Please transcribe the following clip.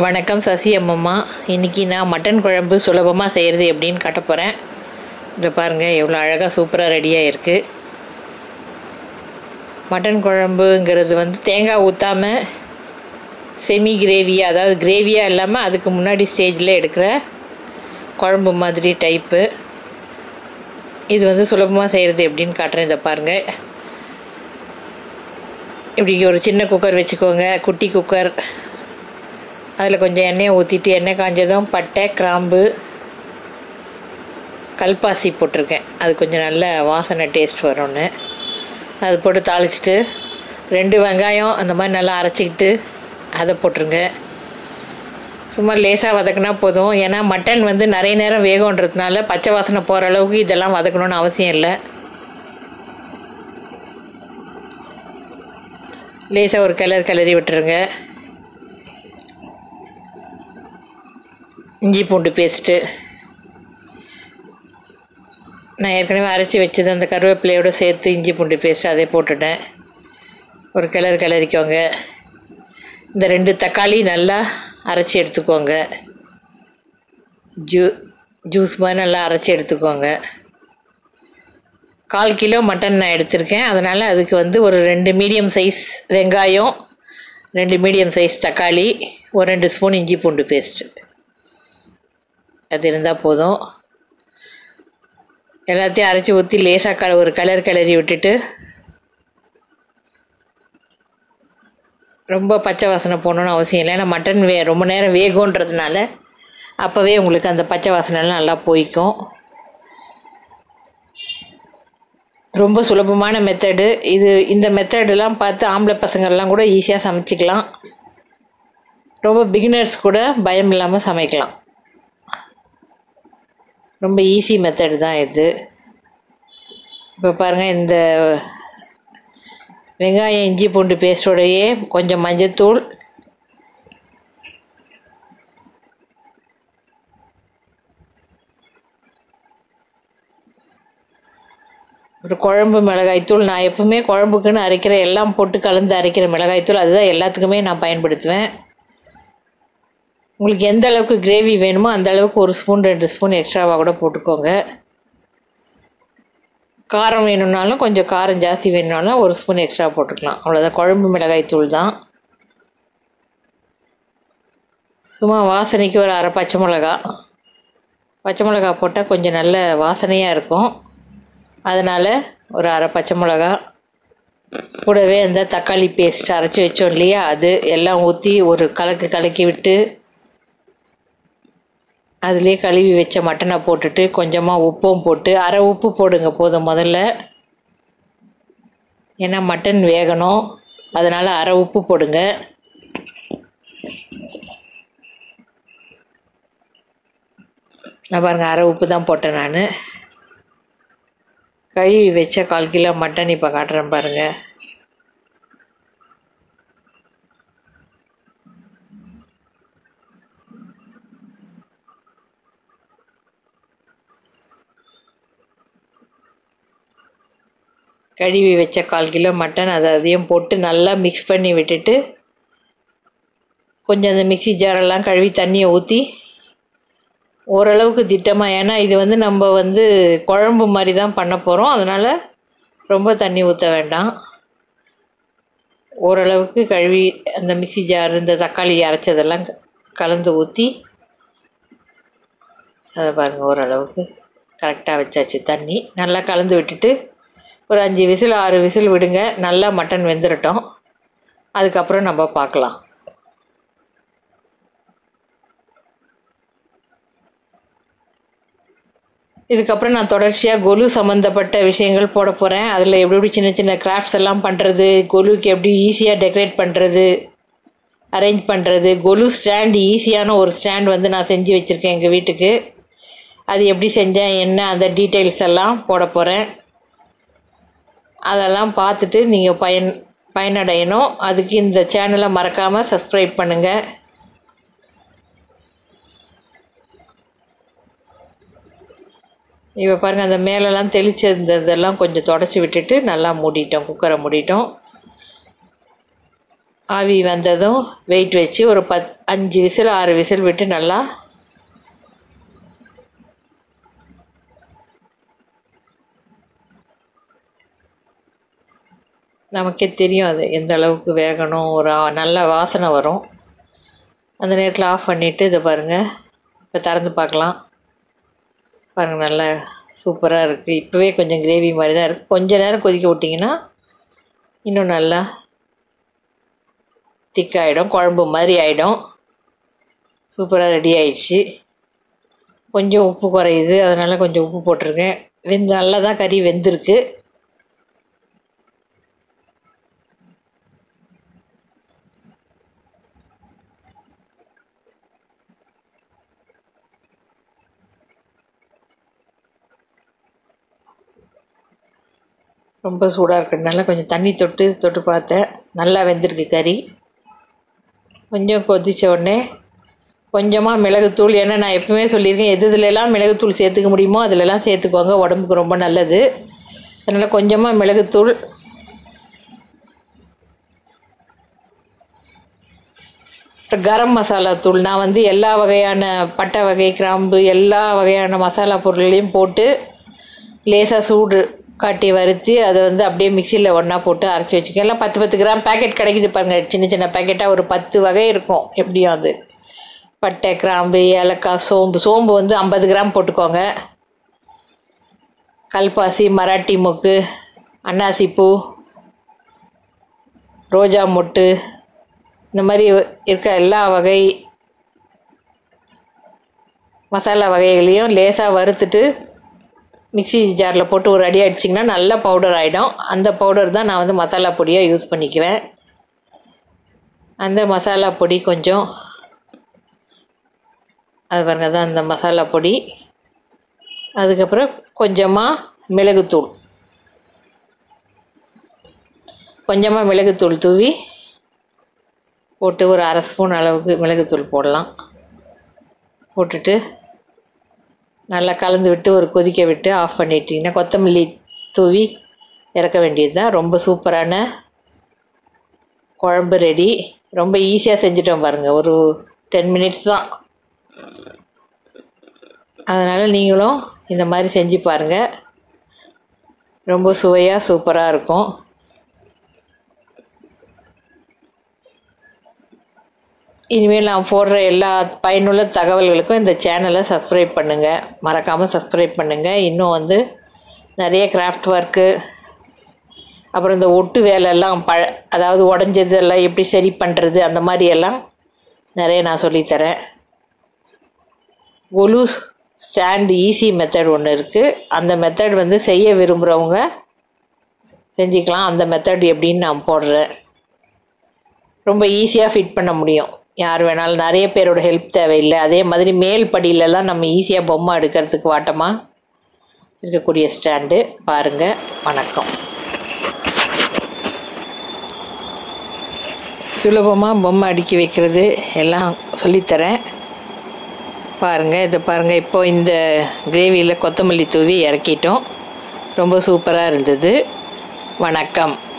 வணக்கம் சசி அம்மம்மா இன்றைக்கி நான் மட்டன் குழம்பு சுலபமாக செய்கிறது எப்படின்னு காட்ட போகிறேன் இதை பாருங்கள் எவ்வளோ அழகாக சூப்பராக ரெடியாக இருக்குது மட்டன் குழம்புங்கிறது வந்து தேங்காய் ஊற்றாமல் செமி கிரேவியாக அதாவது கிரேவியாக இல்லாமல் அதுக்கு முன்னாடி ஸ்டேஜில் எடுக்கிற குழம்பு மாதிரி டைப்பு இது வந்து சுலபமாக செய்கிறது எப்படின்னு காட்டுறேன் இதை பாருங்கள் இப்படி ஒரு சின்ன குக்கர் வச்சுக்கோங்க குட்டி குக்கர் அதில் கொஞ்சம் எண்ணெயை ஊற்றிட்டு எண்ணெய் காஞ்சதும் பட்டை கிராம்பு கல்பாசி போட்டிருக்கேன் அது கொஞ்சம் நல்ல வாசனை டேஸ்ட் வரும்னு அது போட்டு தாளிச்சிட்டு ரெண்டு வெங்காயம் அந்த மாதிரி நல்லா அரைச்சிக்கிட்டு அதை போட்டுருங்க சும்மா லேசாக வதக்குனா போதும் ஏன்னா மட்டன் வந்து நிறைய நேரம் வேகன்றதுனால பச்சை வாசனை போகிற அளவுக்கு இதெல்லாம் வதக்கணும்னு அவசியம் இல்லை லேசாக ஒரு கிளறு கிளறி விட்டுருங்க இஞ்சி பூண்டு பேஸ்ட்டு நான் ஏற்கனவே அரைச்சி வச்சது அந்த கருவேப்பிலையோடு சேர்த்து இஞ்சி பூண்டு பேஸ்ட்டு அதே போட்டுட்டேன் ஒரு கிளறு கிளறிக்கோங்க இந்த ரெண்டு தக்காளி நல்லா அரைச்சி எடுத்துக்கோங்க ஜூ ஜூஸ் மாதிரி நல்லா அரைச்சி எடுத்துக்கோங்க கால் கிலோ மட்டன் நான் எடுத்திருக்கேன் அதனால் அதுக்கு வந்து ஒரு ரெண்டு மீடியம் சைஸ் வெங்காயம் ரெண்டு மீடியம் சைஸ் தக்காளி ஒரு ரெண்டு ஸ்பூன் இஞ்சி பூண்டு பேஸ்ட்டு அது இருந்தால் போதும் எல்லாத்தையும் அரைச்சி ஊற்றி லேசாக க ஒரு கலர் கிளறி விட்டுட்டு ரொம்ப பச்சை வாசனை போகணுன்னு அவசியம் இல்லை ஏன்னா மட்டன் வே ரொம்ப நேரம் வேகுன்றதுனால அப்போவே உங்களுக்கு அந்த பச்சை வாசனைலாம் நல்லா போய்க்கும் ரொம்ப சுலபமான மெத்தடு இது இந்த மெத்தடெல்லாம் பார்த்து ஆம்பளை பசங்கள்லாம் கூட ஈஸியாக சமைச்சிக்கலாம் ரொம்ப பிகினர்ஸ் கூட பயம் இல்லாமல் சமைக்கலாம் ரொம்ப ஈஸி மெத்தடு தான் இது இப்போ பாருங்கள் இந்த வெங்காயம் இஞ்சி பூண்டு பேஸ்டோடையே கொஞ்சம் மஞ்சத்தூள் ஒரு குழம்பு மிளகாய்த்தூள் நான் எப்பவுமே குழம்புக்குன்னு அரைக்கிற எல்லாம் போட்டு கலந்து அரைக்கிற மிளகாய்த்தூள் அதுதான் எல்லாத்துக்குமே நான் பயன்படுத்துவேன் உங்களுக்கு எந்த அளவுக்கு கிரேவி வேணுமோ அந்த அளவுக்கு ஒரு ஸ்பூன் ரெண்டு ஸ்பூன் எக்ஸ்ட்ராவாக கூட போட்டுக்கோங்க காரம் வேணும்னாலும் கொஞ்சம் காரம் ஜாஸ்தி வேணும்னாலும் ஒரு ஸ்பூன் எக்ஸ்ட்ரா போட்டுக்கலாம் அவ்வளோதான் குழம்பு மிளகாய் தூள் தான் சும்மா வாசனைக்கு ஒரு அரை பச்சை மிளகா பச்சை மிளகா போட்டால் கொஞ்சம் நல்ல வாசனையாக இருக்கும் அதனால் ஒரு அரை பச்சை மிளகா கூடவே அந்த தக்காளி பேஸ்ட் அரைச்சி வச்சோம் இல்லையா அது எல்லாம் ஊற்றி ஒரு கலக்கு கலக்கி விட்டு அதிலே கழுவி வச்ச மட்டனை போட்டுட்டு கொஞ்சமாக உப்பும் போட்டு அரை உப்பு போடுங்க போதும் முதல்ல ஏன்னா மட்டன் வேகணும் அதனால் அரை உப்பு போடுங்க நான் பாருங்கள் அரை உப்பு தான் போட்டேன் நான் கழுவி வச்ச கால் கிலோ மட்டன் இப்போ காட்டுறேன் பாருங்கள் கழுவி வச்ச கால் கிலோ மட்டன் அதை அதையும் போட்டு நல்லா மிக்ஸ் பண்ணி விட்டுட்டு கொஞ்சம் அந்த மிக்சி ஜாரெல்லாம் கழுவி தண்ணியை ஊற்றி ஓரளவுக்கு திட்டமாக ஏன்னா இது வந்து நம்ம வந்து குழம்பு மாதிரி தான் பண்ண போகிறோம் அதனால் ரொம்ப தண்ணி ஊற்ற வேண்டாம் ஓரளவுக்கு கழுவி அந்த மிக்சி ஜார் இந்த தக்காளி அரைச்சதெல்லாம் கலந்து ஊற்றி அதை பாருங்கள் ஓரளவுக்கு கரெக்டாக வச்சாச்சு தண்ணி நல்லா கலந்து விட்டுட்டு ஒரு அஞ்சு விசில் ஆறு விசில் விடுங்க நல்லா மட்டன் வெந்துடட்டும் அதுக்கப்புறம் நம்ம பார்க்கலாம் இதுக்கப்புறம் நான் தொடர்ச்சியாக கொலு சம்மந்தப்பட்ட விஷயங்கள் போட போகிறேன் அதில் எப்படி எப்படி சின்ன சின்ன கிராஃப்ட்ஸ் எல்லாம் பண்ணுறது கொலுக்கு எப்படி ஈஸியாக டெக்கரேட் பண்ணுறது அரேஞ்ச் பண்ணுறது கொலு ஸ்டாண்ட் ஈஸியான ஒரு ஸ்டாண்ட் வந்து நான் செஞ்சு வச்சுருக்கேன் எங்கள் வீட்டுக்கு அது எப்படி செஞ்சேன் என்ன அந்த டீட்டெயில்ஸ் எல்லாம் போட போகிறேன் அதெல்லாம் பார்த்துட்டு நீங்கள் பயன் பயனடையணும் அதுக்கு இந்த சேனலை மறக்காமல் சப்ஸ்கிரைப் பண்ணுங்கள் இப்போ பாருங்கள் அந்த மேலெல்லாம் தெளிச்சிருந்ததெல்லாம் கொஞ்சம் தொடச்சி விட்டுட்டு நல்லா மூடிட்டோம் குக்கரை மூடிட்டோம் ஆவி வந்ததும் வெயிட் வச்சு ஒரு பத் அஞ்சு விசில் ஆறு விசில் விட்டு நல்லா நமக்கே தெரியும் அது எந்த அளவுக்கு வேகணும் ஒரு ஆ- நல்ல வாசனை வரும் அந்த நேரத்தில் ஆஃப் பண்ணிவிட்டு இதை பாருங்கள் இப்போ திறந்து பார்க்கலாம் பாருங்கள் நல்லா சூப்பராக இருக்குது இப்போவே கொஞ்சம் கிரேவி மாதிரி தான் இருக்குது கொஞ்ச நேரம் கொதிக்க விட்டிங்கன்னா இன்னும் நல்லா திக்காயிடும் குழம்பு மாதிரி ஆகிடும் சூப்பராக ரெடி ஆயிடுச்சு கொஞ்சம் உப்பு குறையுது அதனால் கொஞ்சம் உப்பு போட்டிருக்கேன் வெந்து நல்லா தான் கறி வெந்திருக்கு ரொம்ப சூடாக இருக்கிறதுனால கொஞ்சம் தண்ணி தொட்டு தொட்டு பார்த்தேன் நல்லா வெந்திருக்கு கறி கொஞ்சம் கொதிச்ச உடனே கொஞ்சமாக மிளகுத்தூள் ஏன்னா நான் எப்பவுமே சொல்லியிருக்கேன் எது இதுலலாம் மிளகுத்தூள் சேர்த்துக்க முடியுமோ அதிலலாம் சேர்த்துக்கோங்க உடம்புக்கு ரொம்ப நல்லது அதனால் கொஞ்சமாக மிளகுத்தூள் அப்புறம் கரம் மசாலா தூள் நான் வந்து எல்லா வகையான பட்டை வகை கிராம்பு எல்லா வகையான மசாலா பொருளையும் போட்டு லேசாக சூடு காட்டி வறுத்து அதை வந்து அப்படியே மிக்சியில் ஒன்றா போட்டு அரைச்சி வச்சுக்கேன் எல்லாம் பத்து பத்து கிராம் பேக்கெட் கிடைக்குது பாருங்கள் சின்ன சின்ன பேக்கெட்டாக ஒரு பத்து வகை இருக்கும் எப்படியும் அது பட்டை கிராம்பு ஏலக்காய் சோம்பு சோம்பு வந்து ஐம்பது கிராம் போட்டுக்கோங்க கல்பாசி மராட்டி மொக்கு அன்னாசிப்பூ ரோஜா மொட்டு இந்த மாதிரி இருக்க எல்லா வகை மசாலா வகைகளையும் லேசாக வறுத்துட்டு மிக்ஸி ஜாரில் போட்டு ஒரு அடி அடிச்சிங்கன்னா நல்ல பவுடர் ஆகிடும் அந்த பவுடர் தான் நான் வந்து மசாலா பொடியாக யூஸ் பண்ணிக்குவேன் அந்த மசாலா பொடி கொஞ்சம் அது பாருங்க தான் அந்த மசாலா பொடி அதுக்கப்புறம் கொஞ்சமாக மிளகுத்தூள் கொஞ்சமாக மிளகுத்தூள் தூவி போட்டு ஒரு அரை ஸ்பூன் அளவுக்கு மிளகுத்தூள் போடலாம் போட்டுட்டு நல்லா கலந்து விட்டு ஒரு கொதிக்க விட்டு ஆஃப் பண்ணிட்டிங்கன்னா கொத்தமல்லி தூவி இறக்க வேண்டியது தான் ரொம்ப சூப்பரான குழம்பு ரெடி ரொம்ப ஈஸியாக செஞ்சுட்டோம் பாருங்கள் ஒரு டென் மினிட்ஸ் தான் அதனால் நீங்களும் இந்த மாதிரி செஞ்சு பாருங்கள் ரொம்ப சுவையாக சூப்பராக இருக்கும் இனிமேல் நான் போடுற எல்லா பயனுள்ள தகவல்களுக்கும் இந்த சேனலை சப்ஸ்கிரைப் பண்ணுங்கள் மறக்காமல் சப்ஸ்கிரைப் பண்ணுங்கள் இன்னும் வந்து நிறைய கிராஃப்ட் ஒர்க்கு அப்புறம் இந்த ஒட்டு வேலையெல்லாம் ப அதாவது உடஞ்சது எல்லாம் எப்படி சரி பண்ணுறது அந்த மாதிரி எல்லாம் நிறைய நான் சொல்லித்தரேன் கொலு ஸ்டாண்ட் ஈஸி மெத்தட் ஒன்று இருக்குது அந்த மெத்தட் வந்து செய்ய விரும்புகிறவங்க செஞ்சுக்கலாம் அந்த மெத்தட் எப்படின்னு நான் போடுறேன் ரொம்ப ஈஸியாக ஃபிட் பண்ண முடியும் யார் வேணாலும் நிறைய பேரோட ஹெல்ப் தேவையில்லை அதே மாதிரி மேல் படியிலலாம் நம்ம ஈஸியாக பொம்மை எடுக்கிறதுக்கு வாட்டமாக இருக்கக்கூடிய ஸ்டாண்டு பாருங்கள் வணக்கம் சுலபமாக பொம்மை அடுக்கி வைக்கிறது எல்லாம் சொல்லித்தரேன் பாருங்கள் இதை பாருங்கள் இப்போ இந்த கிரேவியில் கொத்தமல்லி தூவி இறக்கிட்டோம் ரொம்ப சூப்பராக இருந்தது வணக்கம்